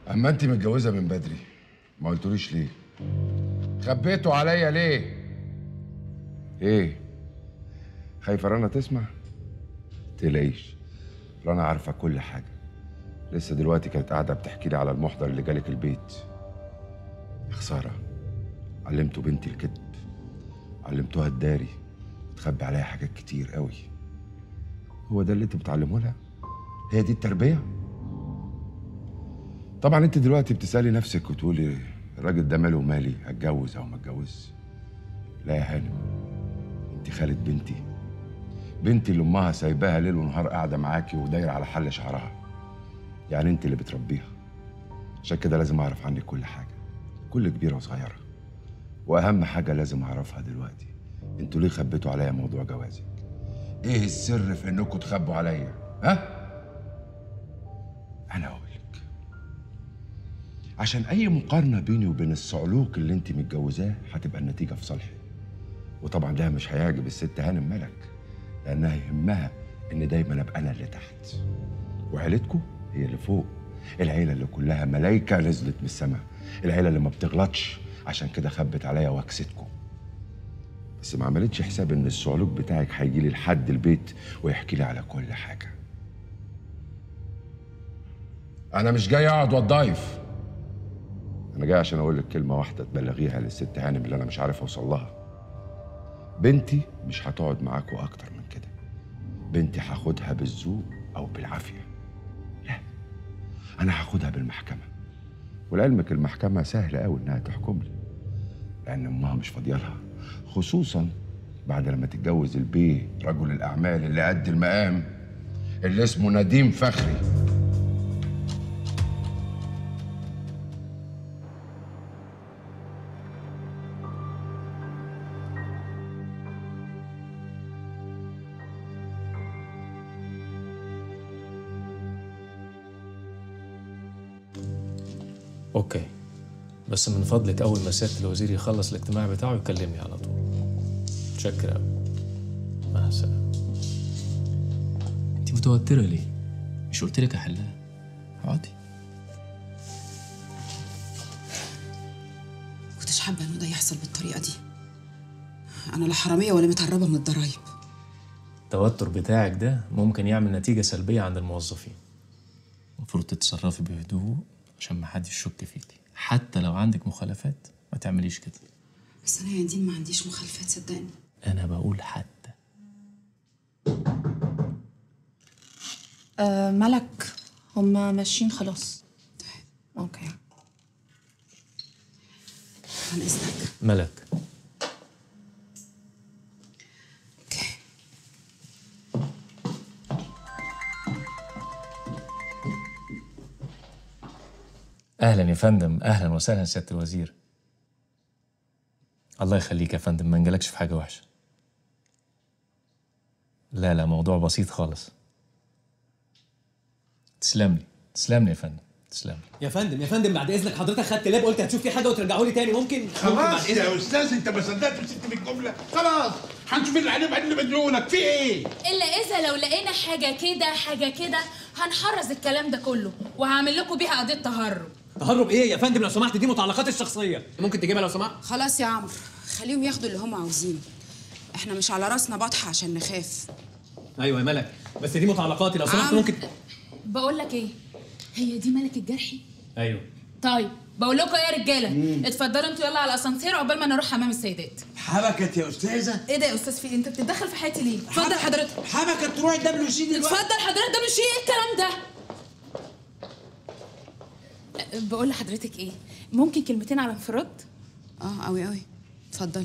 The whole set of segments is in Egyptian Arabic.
اما انت متجوزه من بدري ما قلتوليش ليه خبيتوا عليا ليه ايه خايفه رنا تسمع تلاقيش رنا عارفه كل حاجه لسه دلوقتي كانت قاعده بتحكي لي على المحضر اللي جالك البيت يا خساره علمتوا بنتي الكذب علمتوها الداري تخبي عليها حاجات كتير قوي هو ده اللي انت بتعلمه لها هي دي التربيه طبعا انت دلوقتي بتسالي نفسك وتقولي الراجل ده ماله ومالي اتجوز او ما اتجوزش لا يا هانم انت خالة بنتي بنتي اللي امها سايباها ليل ونهار قاعده معاكي ودايره على حل شعرها يعني انت اللي بتربيها عشان كده لازم اعرف عنك كل حاجه كل كبيره وصغيره واهم حاجه لازم اعرفها دلوقتي انتوا ليه خبيتوا عليا موضوع جوازك ايه السر في انكم تخبوا عليا ها انا اقول لك عشان اي مقارنه بيني وبين الصعلوك اللي انت متجوزاه هتبقى النتيجه في صالحي وطبعا ده مش هيعجب الست هانم ملك لانها يهمها ان دايما ابقى انا اللي تحت وعيلتكم هي اللي فوق العيله اللي كلها ملايكه نزلت من السماء العيله اللي ما بتغلطش عشان كده خبت عليا وكستكم بس ما عملتش حساب ان الصعلوك بتاعك هيجي لي لحد البيت ويحكي لي على كل حاجه انا مش جاي اقعد واتضايف انا جاي عشان اقول لك كلمه واحده تبلغيها للست هانم اللي انا مش عارف اوصل لها بنتي مش هتقعد معاكوا اكتر من كده بنتي هاخدها بالذوق او بالعافيه لا انا هاخدها بالمحكمه ولعلمك المحكمه سهله قوي انها تحكم لي لان امها مش فاضيه لها خصوصا بعد لما تتجوز البيه رجل الاعمال اللي قد المقام اللي اسمه نديم فخري اوكي بس من فضلك اول ما سياده الوزير يخلص الاجتماع بتاعه يكلمني على طول متشكر قوي مع السلامه انت متوتره ليه مش قلت لك احلها اقعدي كنتش حابه انه ده يحصل بالطريقه دي انا لا حراميه ولا متهربه من الضرايب التوتر بتاعك ده ممكن يعمل نتيجه سلبيه عند الموظفين المفروض تتصرفي بهدوء عشان ما حدش يشك فيكي حتى لو عندك مخالفات ما تعمليش كده بس انا يا دين ما عنديش مخالفات صدقني انا بقول حتى آه ملك هما ماشيين خلاص اوكي عن اذنك ملك اهلا يا فندم اهلا وسهلا سياده الوزير الله يخليك يا فندم ما نجلكش في حاجه وحشه لا لا موضوع بسيط خالص تسلم لي تسلم لي يا فندم تسلم لي يا فندم يا فندم بعد اذنك حضرتك خدت لاب قلت هتشوف في حاجه وترجعوا لي تاني ممكن ممكن بعد خلاص إذنك؟ يا استاذ انت ما صدقت ست من الجمله خلاص هنشوف اللي عليه بعدين مديونك في ايه الا اذا لو لقينا حاجه كده حاجه كده هنحرز الكلام ده كله وهعمل لكم بيها قضيه تهرب تهرب ايه يا فندم لو سمحت دي متعلقاتي الشخصيه ممكن تجيبها لو سمحت خلاص يا عمرو خليهم ياخدوا اللي هم عاوزينه احنا مش على راسنا بطحه عشان نخاف ايوه يا ملك بس دي متعلقاتي لو سمحت عم. ممكن بقول لك ايه هي دي ملك الجرحي ايوه طيب بقول لكم ايه يا رجاله اتفضلوا انتوا يلا على الاسانسير عقبال ما نروح حمام السيدات حبكت يا استاذه ايه ده يا استاذ في إيه؟ انت بتتدخل في حياتي ليه اتفضل حضرتك حبكت تروح دبليو سي دلوقتي اتفضل حضرتك ده مش ايه الكلام ده أه، بقول لحضرتك ايه ممكن كلمتين على انفراد اه قوي قوي اتفضلي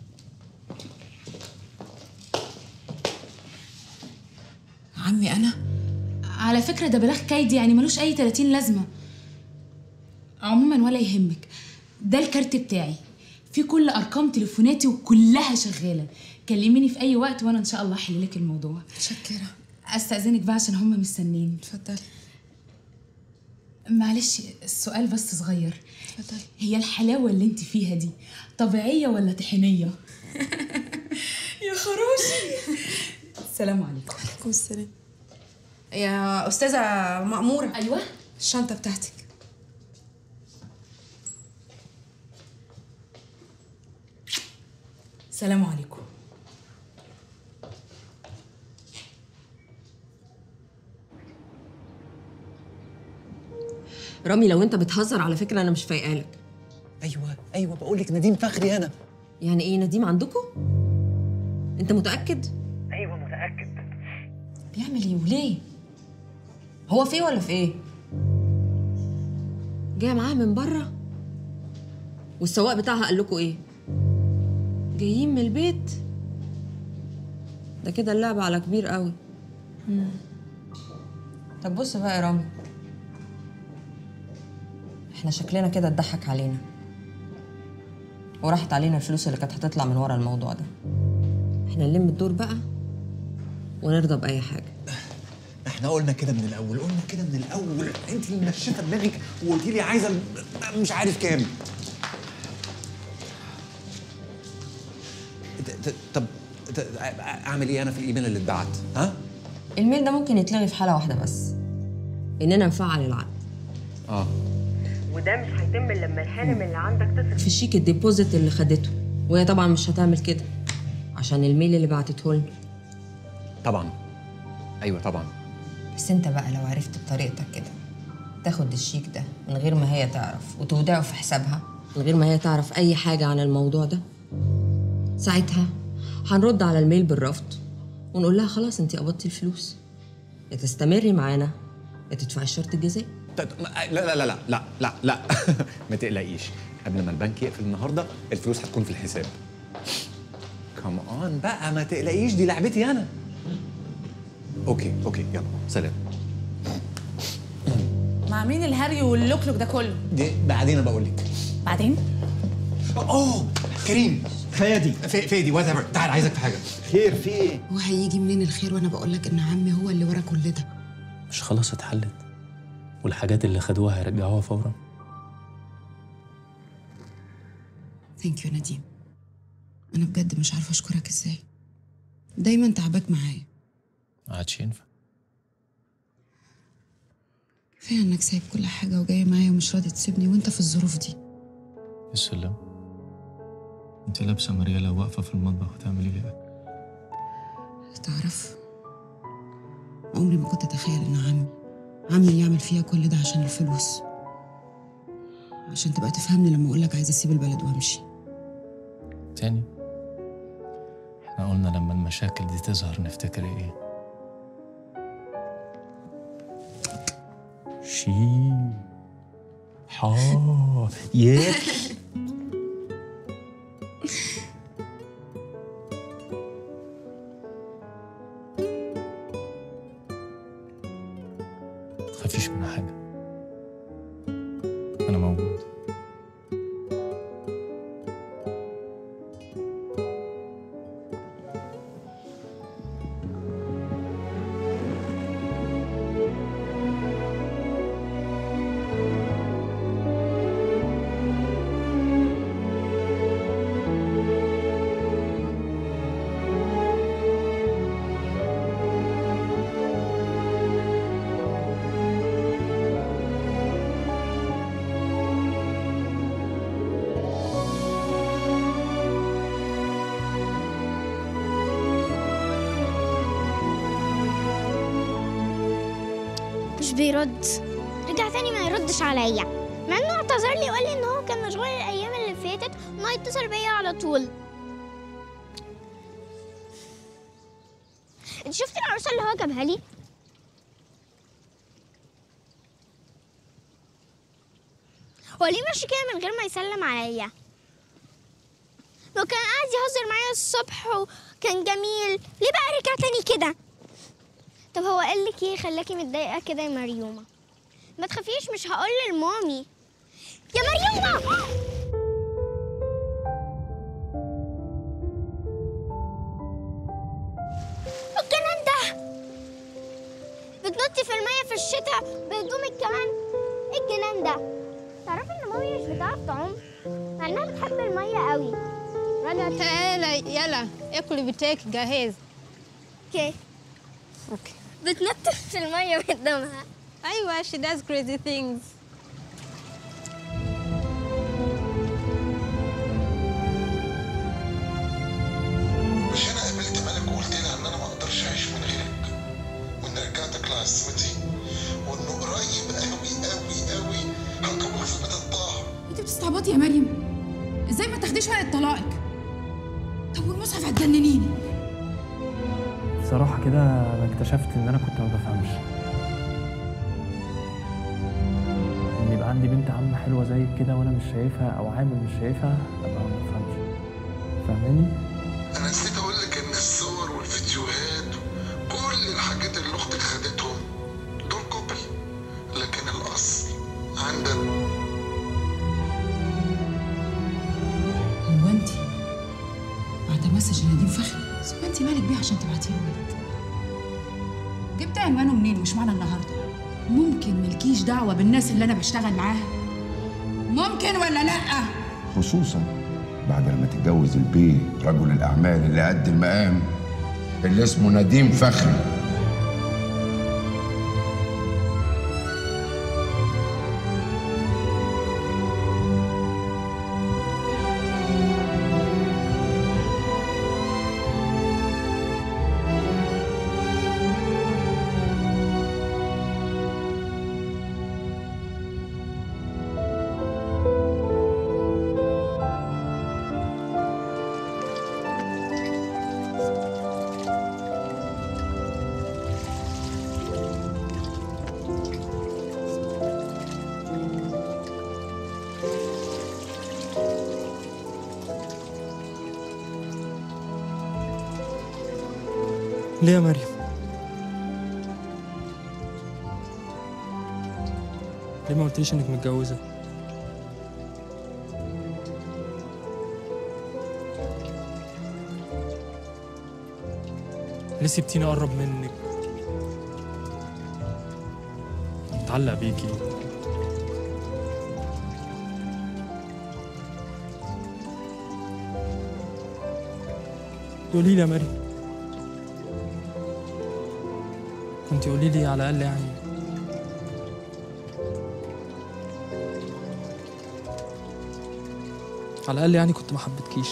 عمي انا على فكرة ده بلاغ كيدي يعني ملوش أي 30 لازمة عموما ولا يهمك ده الكارت بتاعي في كل أرقام تليفوناتي وكلها شغالة كلميني في أي وقت وأنا إن شاء الله أحل لك الموضوع متشكره أستأذنك بقى عشان هم مستنين اتفضلي معلش السؤال بس صغير اتفضلي هي الحلاوة اللي انت فيها دي طبيعية ولا طحينية؟ يا خروشي السلام عليكم عليكم السلام يا استاذه مأمورة أيوه الشنطه بتاعتك سلام عليكم رامي لو انت بتهزر على فكره انا مش فايقالك ايوه ايوه بقول لك نديم فخري انا يعني ايه نديم عندكم انت متاكد ايوه متاكد بيعمل ايه وليه هو في إيه ولا في ايه جاي معاها من بره والسواق بتاعها قال لكم ايه جايين من البيت ده كده اللعبة على كبير قوي طب بص بقى يا رامي احنا شكلنا كده اتضحك علينا وراحت علينا الفلوس اللي كانت هتطلع من ورا الموضوع ده احنا نلم الدور بقى ونرضى بأي حاجة احنا قلنا كده من الاول قلنا كده من الاول انت اللي منشفه دماغك وقلتي لي عايزه ال- مش عارف كام ت- ت- طب ت- اعمل ايه انا في الايميل اللي اتبعت ها الميل ده ممكن يتلغي في حالة واحدة بس إننا نفعل العقد اه وده مش هيتم إلا لما الحالم اللي عندك تصرف في الشيك الديبوزيت اللي خدته وهي طبعا مش هتعمل كده عشان الميل اللي بعتته لنا طبعا ايوه طبعا بس انت بقى لو عرفت بطريقتك كده تاخد الشيك ده من غير ما هي تعرف وتودعه في حسابها من غير ما هي تعرف أي حاجة عن الموضوع ده ساعتها هنرد على الميل بالرفض ونقول لها خلاص انت قبضتي الفلوس يا تستمري معانا يا تدفعي الشرط الجزائي ت- ت- لا لا لا لا لا لا لا ما تقلقيش قبل ما البنك يقفل النهارده الفلوس هتكون في الحساب كم اون بقى ما تقلقيش دي لعبتي انا اوكي اوكي يلا سلام مع مين الهري واللوكلوك ده كله دي بعدين أنا بقول لك بعدين اوه كريم فادي ف- فادي وات ايفر تعال عايزك في حاجه خير في ايه هو هيجي منين الخير وانا بقول لك ان عمي هو اللي ورا كل ده مش خلاص اتحلت والحاجات اللي خدوها هيرجعوها فورا ثانك يو نديم انا بجد مش عارفه اشكرك ازاي دايما تعبك معايا ما عادش ينفع كفايه انك سايب كل حاجه وجاي معايا ومش راضي تسيبني وانت في الظروف دي السلام انت لابسه مريالة واقفه في المطبخ وتعملي لي اكل تعرف عمري ما كنت اتخيل ان عمي عمي يعمل فيها كل ده عشان الفلوس عشان تبقى تفهمني لما اقول لك عايزه اسيب البلد وامشي تاني احنا قلنا لما المشاكل دي تظهر نفتكر ايه شي حا ياك تخافيش من حاجة أنا موجود مش بيرد رجع تاني ما يردش عليا مع انه اعتذر لي وقال لي ان هو كان مشغول الايام اللي فاتت وانه يتصل بيا على طول انت شفتي العروسه اللي هو جابها لي هو ليه ماشي كده من غير ما يسلم عليا لو كان قاعد يهزر معايا الصبح وكان جميل ليه بقى رجع تاني كده طب هو قال لك ايه خلاكي متضايقه كده يا مريومه ما تخافيش مش هقول لمامي يا مريومه الجنان ده بتنطي في الميه في الشتاء بهدومك كمان ايه الجنان ده تعرفي ان مامي مش بتعرف تعوم مع انها بتحب الميه قوي رجع تعالى يلا اكل بتاعك جاهز اوكي اوكي بتنط في الميه قدامها ايوه she does crazy things عصمتي وانه قريب قوي قوي قوي هكون في بيت الطاعه انت بتستعبطي يا مريم ازاي ما تاخديش ورقه طلاقك طب والمصحف هتجننيني بصراحة كده أنا اكتشفت إن أنا كنت ما بفهمش إن يبقى عندي بنت عم حلوة زي كده وأنا مش شايفها أو عامل مش شايفها أبقى ما بفهمش فاهماني؟ انا نسيت اقول لك ان الصور والفيديوهات كل الحاجات اللي اختك خدتهم دول كوبي لكن الاصل عندنا هو انت بعد مسج نديم فخري ثم انت مالك بيه عشان تبعتيه له جبت عنوانه منين مش معنى النهارده ممكن ملكيش دعوه بالناس اللي انا بشتغل معاها ممكن ولا لا خصوصا بعد لما تتجوز البيه رجل الاعمال اللي قد المقام اللي اسمه نديم فخري ليه يا مريم؟ ليه ما قلتليش إنك متجوزة؟ ليه سبتيني أقرب منك؟ متعلق بيكي قولي لي يا مريم كنت قولي لي على الأقل يعني على الأقل يعني كنت ما حبيتكيش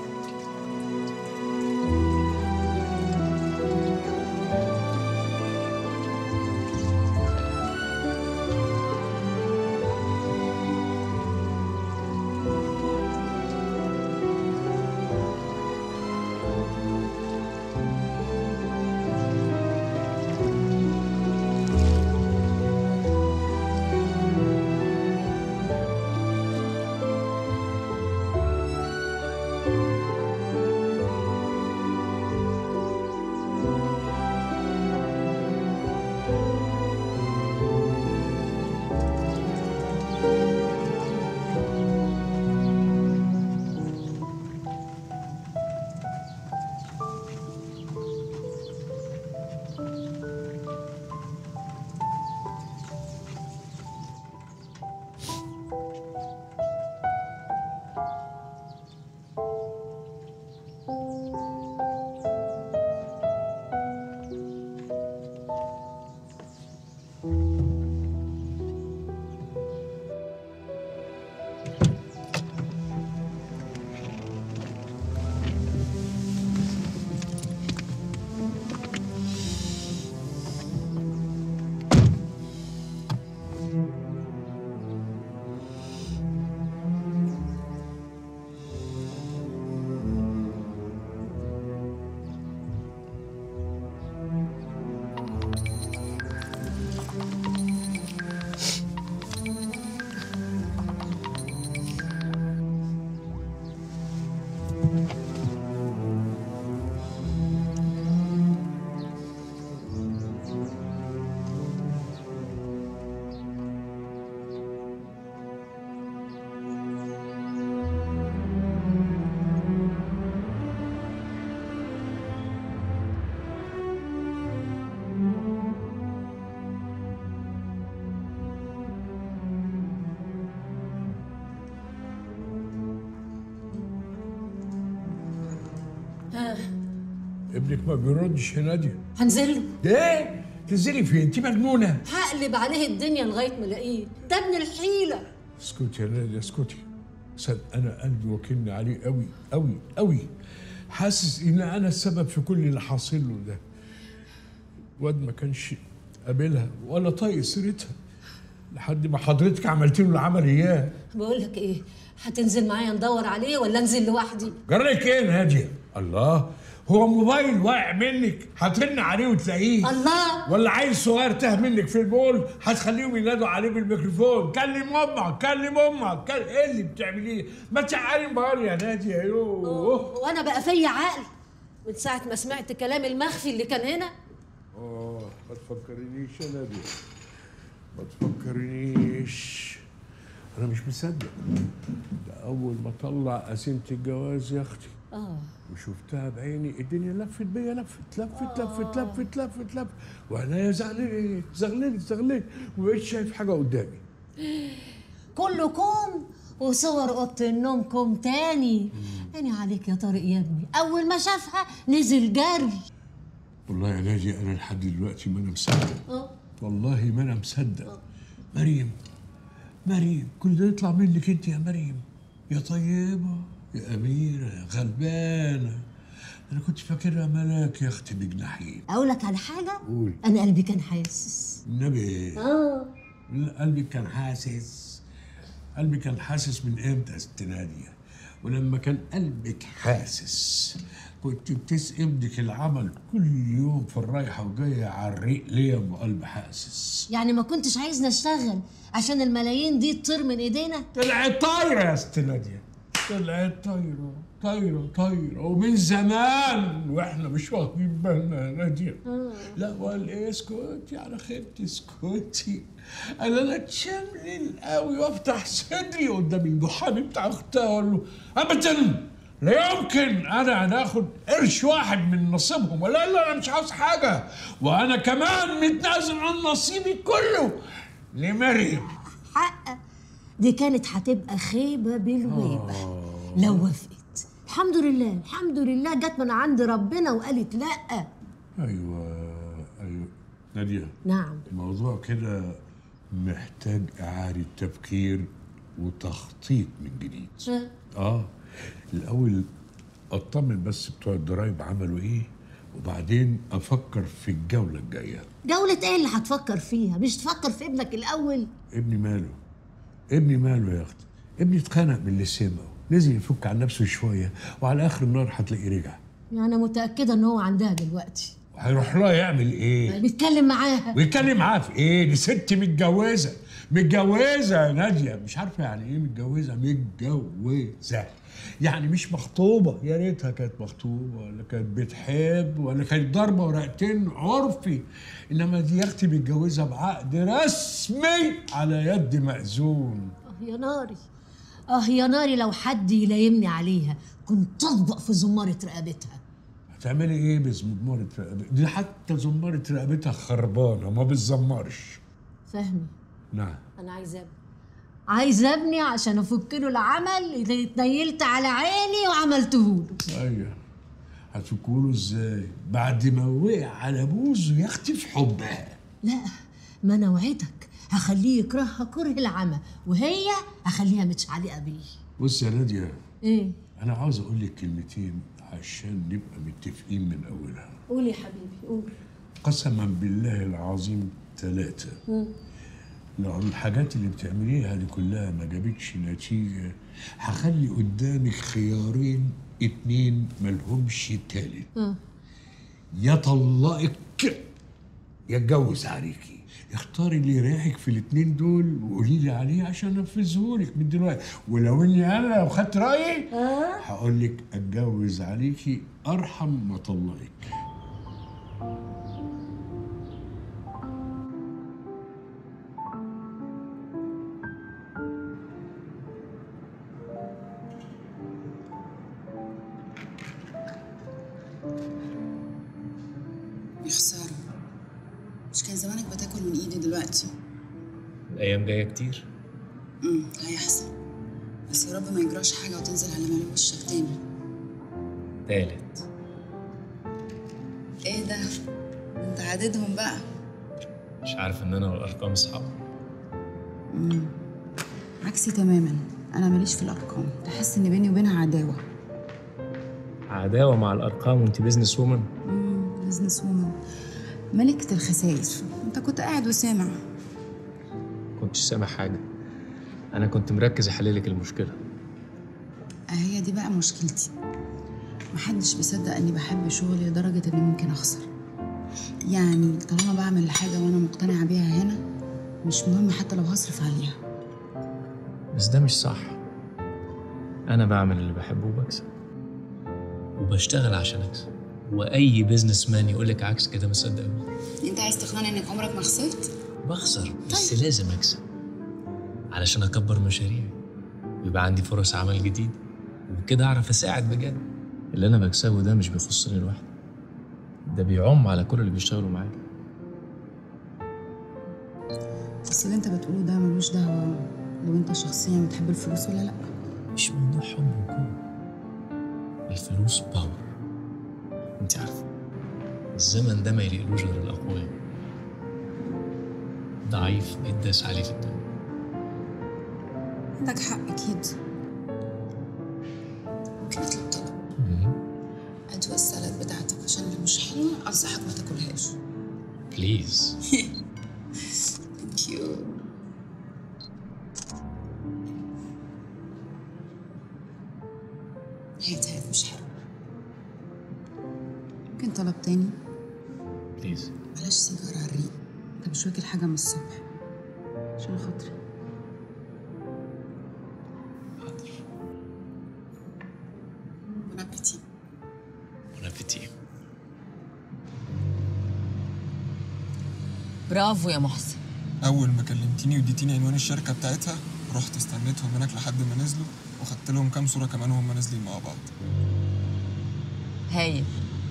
ها ابنك ما بيردش يا ناديه هنزل له ايه تنزلي فين انت مجنونه هقلب عليه الدنيا لغايه ما الاقيه ده ابن الحيله اسكتي يا ناديه اسكتي صدق انا قلبي وكلني عليه قوي قوي قوي حاسس ان انا السبب في كل اللي حاصل له ده واد ما كانش قابلها ولا طايق سيرتها لحد ما حضرتك عملت له العمل اياه بقول لك ايه هتنزل معايا ندور عليه ولا انزل لوحدي جرالك ايه ناديه الله هو موبايل واقع منك هترن عليه وتلاقيه الله ولا عيل صغير تاه منك في البول هتخليهم ينادوا عليه بالميكروفون كلم امك كلم امك كلم ايه اللي بتعمليه ما تعالي موبايل يا ناديه يوه وانا بقى فيا عقل من ساعه ما سمعت كلام المخفي اللي كان هنا اه ما تفكرنيش يا ناديه ما تفكرنيش انا مش مصدق ده اول ما طلع قسيمه الجواز يا اختي اه وشفتها بعيني الدنيا لفت بيا لفت لفت لفت لفت لفت لفت وانا زغللت زغللت زغللت ومبقتش شايف حاجه قدامي كله كوم وصور اوضه النوم كوم تاني عيني عليك يا طارق يا ابني اول ما شافها نزل جري والله يا ناجي انا لحد دلوقتي ما انا مصدق اه والله ما انا مصدق مريم مريم كل ده يطلع منك انت يا مريم يا طيبه يا اميره يا غلبانه انا كنت فاكرها ملاك يا اختي بجناحين اقول لك على حاجه قول انا قلبي كان حاسس النبي اه لا، قلبي كان حاسس قلبي كان حاسس من امتى يا ست ناديه ولما كان قلبك حاسس كنت بتسقي ابنك العمل كل يوم في الرايحه وجايه على الريق ليه ام قلب حاسس يعني ما كنتش عايزنا اشتغل عشان الملايين دي تطير من ايدينا طلعت طايره يا ست ناديه طلعت طايره طايره طايره ومن زمان واحنا مش واخدين بالنا يا ناديه لا وقال ايه اسكتي على خيبتي اسكتي قال انا اتشملل قوي وافتح صدري قدام المحامي بتاع اختها اقول له ابدا لا يمكن انا هناخد قرش واحد من نصيبهم ولا لا انا مش عاوز حاجه وانا كمان متنازل عن نصيبي كله لمريم حق دي كانت هتبقى خيبه بالويبه لو وافقت الحمد لله الحمد لله جت من عند ربنا وقالت لا ايوه ايوه ناديه نعم الموضوع كده محتاج اعاده تفكير وتخطيط من جديد ها؟ اه الاول اطمن بس بتوع الضرايب عملوا ايه وبعدين افكر في الجوله الجايه جولة ايه اللي هتفكر فيها مش تفكر في ابنك الاول ابني ماله ابني ماله يا اختي ابني اتخانق من اللي سمعه نزل يفك عن نفسه شويه وعلى اخر النهار هتلاقيه رجع انا متاكده ان هو عندها دلوقتي هيروح لها يعمل ايه بيتكلم معاها ويتكلم معاها في ايه دي ست متجوزه متجوزه يا ناديه مش عارفه يعني ايه متجوزه متجوزه يعني مش مخطوبه يا ريتها كانت مخطوبه ولا كانت بتحب ولا كانت ضاربه ورقتين عرفي انما دي يا اختي متجوزه بعقد رسمي على يد مأذون اه يا ناري اه يا ناري لو حد يلايمني عليها كنت اطبق في زمارة رقبتها هتعملي ايه بزمارة رقبتها دي حتى زمارة رقبتها خربانه ما بتزمرش فهمي نعم انا عايزه ابني عايزه ابني عشان افك له العمل اللي اتنيلت على عيني وعملته له ايوه هتقولوا ازاي بعد ما وقع على بوزه يا اختي في حبها لا ما انا وعدك هخليه يكرهها كره العمى وهي هخليها متشعلقه بيه بص يا ناديه ايه انا عاوز اقول لك كلمتين عشان نبقى متفقين من اولها قول يا حبيبي قول قسما بالله العظيم ثلاثة لو الحاجات اللي بتعمليها دي كلها ما جابتش نتيجة هخلي قدامك خيارين اتنين ملهمش تالت اه يا طلقك يا اتجوز عليكي اختاري اللي يريحك في الاتنين دول وقولي لي عليه عشان انفذهولك من دلوقتي ولو اني انا لو خدت رايي هقول لك اتجوز عليكي ارحم ما اطلقك يا خسارة مش كان زمانك بتاكل من ايدي دلوقتي الايام جايه كتير امم هيحصل بس يا رب ما يجراش حاجة وتنزل على مال وشك تاني تالت ايه ده انت عددهم بقى مش عارف ان انا والارقام اصحاب امم عكسي تماما انا ماليش في الارقام تحس ان بيني وبينها عداوة عداوه مع الارقام وانت بيزنس وومن امم بزنس وومن ملكة الخسائر انت كنت قاعد وسامع كنتش سامع حاجة أنا كنت مركز أحللك المشكلة هي دي بقى مشكلتي محدش بيصدق اني بحب شغلي لدرجة اني ممكن اخسر يعني طالما بعمل حاجة وانا مقتنعة بيها هنا مش مهم حتى لو هصرف عليها بس ده مش صح أنا بعمل اللي بحبه وبكسب وبشتغل عشان أكسب وأي بيزنس مان يقولك عكس كده ما صدقوش انت عايز تقنعني انك عمرك ما خسرت بخسر بس لازم أكسب علشان أكبر مشاريعي ويبقى عندي فرص عمل جديد وبكده أعرف أساعد بجد اللي أنا بكسبه ده مش بيخصني لوحدي ده بيعم على كل اللي بيشتغلوا معايا بس اللي انت بتقوله ده ملوش دعوة لو انت شخصيا بتحب الفلوس ولا لا مش موضوع حب وكون الفلوس باور انت عارفه الزمن ده ما يليقلوش غير الاقوياء ضعيف بيتداس عليه في الدنيا عندك حق اكيد ممكن اطلب طلب ادوق السلad بتاعتك عشان اللي مش حلو انصحك ما تاكلهاش بليز ثانك يو هات هات مش حلو ممكن طلب تاني بليز بلاش سيجارة على الريق انت مش واكل حاجة من الصبح عشان خاطري بون ابيتي بون ابيتي برافو يا محسن اول ما كلمتيني واديتيني عنوان الشركه بتاعتها رحت استنيتهم هناك لحد ما نزلوا وخدت لهم كام صوره كمان وهم نازلين مع بعض هايل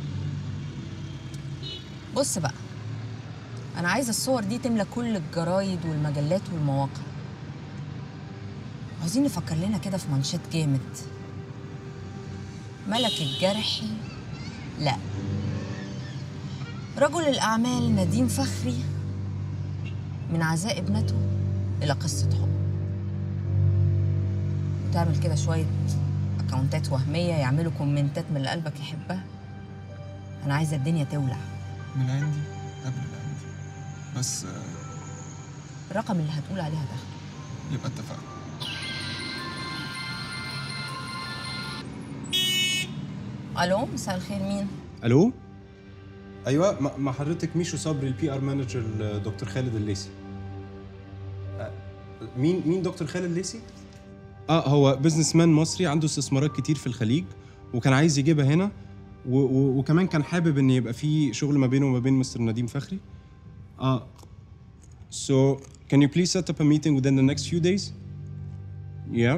بص بقى انا عايزه الصور دي تملى كل الجرايد والمجلات والمواقع عاوزين نفكر لنا كده في مانشات جامد ملك الجرحي لا رجل الأعمال نديم فخري من عزاء ابنته إلى قصة حب تعمل كده شوية أكونتات وهمية يعملوا كومنتات من اللي قلبك يحبها أنا عايزة الدنيا تولع من عندي قبل اللي عندي بس آه، الرقم اللي هتقول عليه هتاخده يبقى اتفقنا ألو مساء الخير مين؟ الو ايوه مع- مع حضرتك ميشو صبري البي ار مانجر دكتور خالد الليسي أه، مين مين دكتور خالد الليسي اه هو بزنس مان مصري عنده استثمارات كتير في الخليج وكان عايز يجيبها هنا و و وكمان كان حابب ان يبقى في شغل ما بينه وما بين مستر نديم فخري اه so can you please set up a meeting within the next few days yeah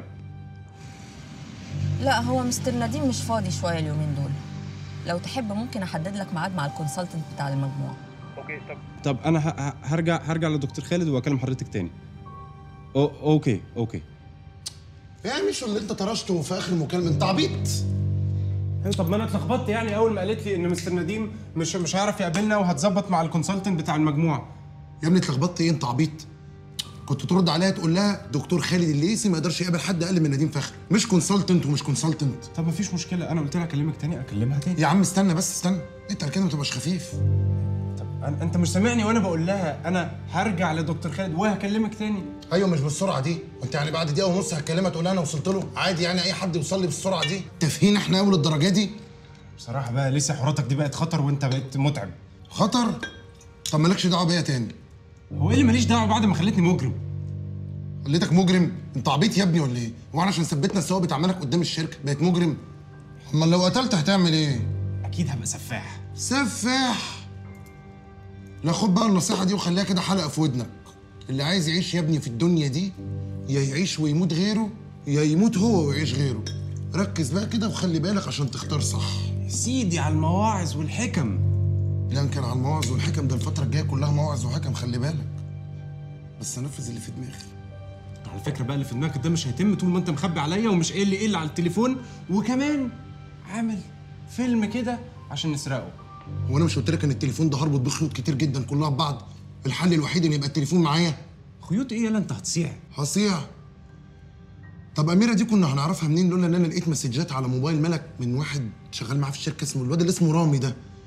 لا هو مستر نديم مش فاضي شوية اليومين دول لو تحب ممكن أحدد لك ميعاد مع الكونسلتنت بتاع المجموعة اوكي طب طب انا ه- ه- هرجع هرجع لدكتور خالد واكلم حضرتك تاني أو اوكي اوكي يا مش اللي انت طرشته في اخر المكالمه انت عبيط ايوه طب ما انا اتلخبطت يعني اول ما قالت لي ان مستر نديم مش مش هيعرف يقابلنا وهتظبط مع الكونسلتنت بتاع المجموعه يا ابني اتلخبطت ايه انت عبيط كنت ترد عليها تقول لها دكتور خالد الليثي ما يقدرش يقابل حد اقل من نديم فخري مش كونسلتنت ومش كونسلتنت طب مفيش مشكله انا قلت لها اكلمك تاني اكلمها تاني يا عم استنى بس استنى انت كده ما تبقاش خفيف أنا انت مش سامعني وانا بقول لها انا هرجع لدكتور خالد وهكلمك تاني ايوه مش بالسرعه دي انت يعني بعد دقيقه ونص هتكلمها تقول لها انا وصلت له عادي يعني اي حد يوصل لي بالسرعه دي تافهين احنا اول الدرجه دي بصراحه بقى لسه حواراتك دي بقت خطر وانت بقيت متعب خطر طب مالكش دعوه بيا تاني هو ايه اللي ماليش دعوه بعد ما خلتني مجرم خليتك مجرم انت عبيط يا ابني ولا ايه هو انا عشان ثبتنا الثوابت عمالك قدام الشركه بقيت مجرم امال لو قتلت هتعمل ايه اكيد هبقى سفاح سفاح لا خد بقى النصيحه دي وخليها كده حلقه في ودنك اللي عايز يعيش يا ابني في الدنيا دي يا يعيش ويموت غيره يا يموت هو ويعيش غيره ركز بقى كده وخلي بالك عشان تختار صح سيدي على المواعظ والحكم لا إن كان على المواعظ والحكم ده الفتره الجايه كلها مواعظ وحكم خلي بالك بس انفذ اللي في دماغي على فكره بقى اللي في دماغك ده مش هيتم طول ما انت مخبي عليا ومش قايل لي ايه اللي على التليفون وكمان عامل فيلم كده عشان نسرقه هو انا مش قلت لك ان التليفون ده هربط بيه خيوط كتير جدا كلها ببعض الحل الوحيد ان يبقى التليفون معايا خيوط ايه يلا انت هتصيع هصيع طب اميره دي كنا هنعرفها منين لولا ان انا لقيت مسجات على موبايل ملك من واحد شغال معاه في الشركه اسمه الواد اللي اسمه رامي ده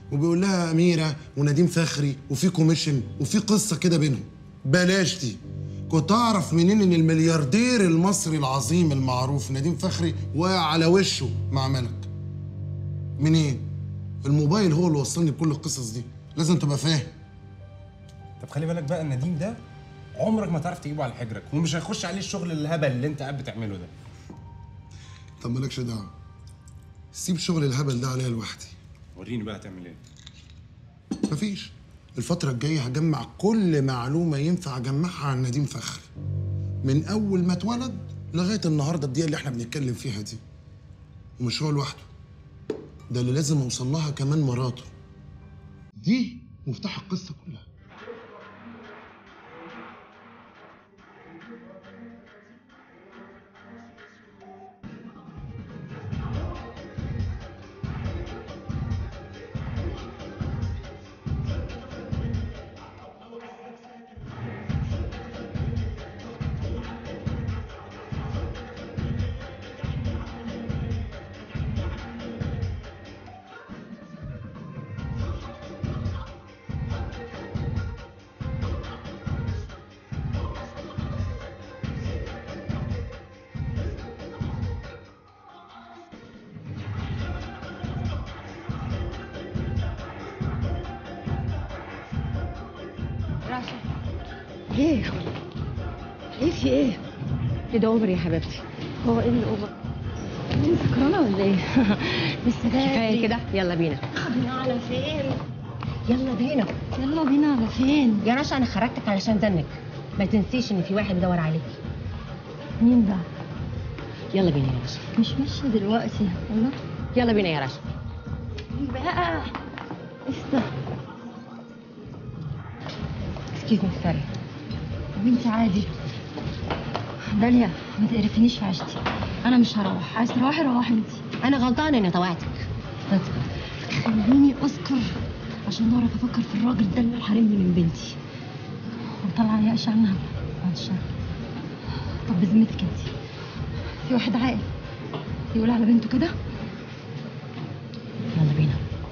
وبيقول لها اميره ونديم فخري وفي كوميشن وفي قصه كده بينهم بلاش دي كنت اعرف منين ان الملياردير المصري العظيم المعروف نديم فخري واقع على وشه مع ملك منين الموبايل هو اللي وصلني بكل القصص دي لازم تبقى فاهم طب خلي بالك بقى النديم ده عمرك ما تعرف تجيبه على حجرك ومش هيخش عليه الشغل الهبل اللي انت قاعد بتعمله ده طب مالكش دعوه سيب شغل الهبل ده عليا لوحدي وريني بقى هتعمل ايه مفيش الفترة الجاية هجمع كل معلومة ينفع أجمعها عن نديم فخري من أول ما اتولد لغاية النهاردة الدقيقة اللي احنا بنتكلم فيها دي ومش هو لوحده ده اللي لازم أوصل لها كمان مراته دي مفتاح القصة كلها راشد ايه ايه في ايه؟ كده اوفر يا حبيبتي هو ايه اللي اوفر؟ انت سكرانه ولا ايه؟ لسه كفايه كده يلا بينا خدنا على فين؟ يلا بينا يلا بينا على فين؟ يا رشا انا خرجتك علشان زنك ما تنسيش ان في واحد بيدور عليكي مين ده؟ يلا بينا يا رشا مش ماشية دلوقتي والله يلا بينا يا رشا بقى استا اكسكيوز مي سوري وانت عادي داليا ما تقرفنيش في عشتي انا مش هروح عايز تروحي روحي انت انا غلطانه اني طوعتك خليني اسكر عشان اعرف افكر في الراجل ده اللي حارمني من بنتي وطلع يقش عنها بعد الشر طب بذمتك انت في واحد عاقل يقول على بنته كده يلا بينا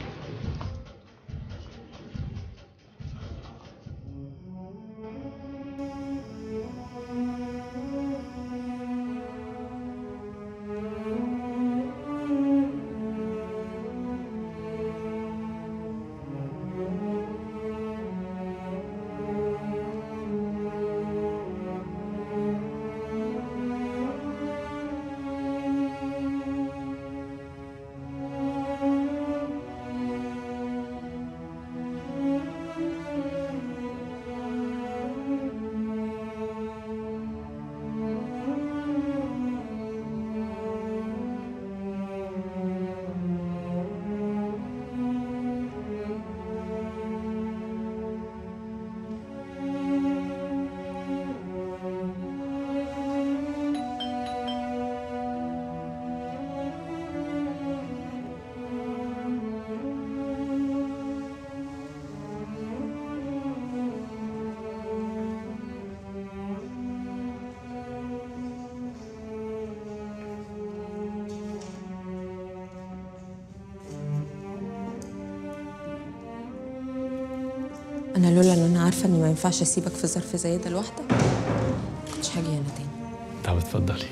انا لولا ان انا عارفه اني ما ينفعش اسيبك في ظرف زي ده لوحدك كنتش هاجي هنا تاني طب اتفضلي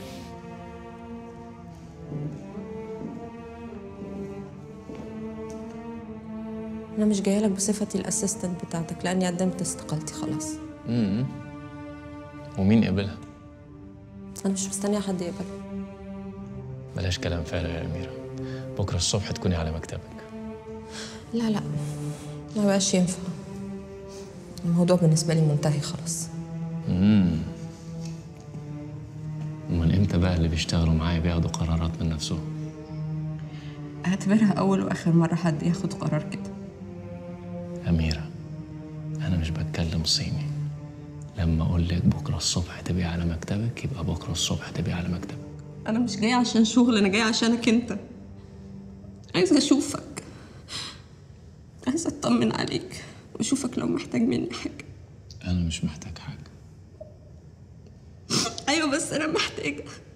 انا مش جايه لك بصفتي الاسيستنت بتاعتك لاني قدمت استقالتي خلاص امم ومين قبلها انا مش مستنيه حد يقبل بلاش كلام فارغ يا أميرة بكرة الصبح تكوني على مكتبك لا لا ما بقاش ينفع الموضوع بالنسبه لي منتهي خلاص امم امال امتى بقى اللي بيشتغلوا معايا بياخدوا قرارات من نفسهم اعتبرها اول واخر مره حد ياخد قرار كده أميرة أنا مش بتكلم صيني لما أقول لك بكرة الصبح تبقي على مكتبك يبقى بكرة الصبح تبقي على مكتبك انا مش جايه عشان شغل انا جايه عشانك انت عايزه اشوفك عايزه اطمن عليك واشوفك لو محتاج مني حاجه أنا مش محتاج حاجة ايوه بس انا محتاجه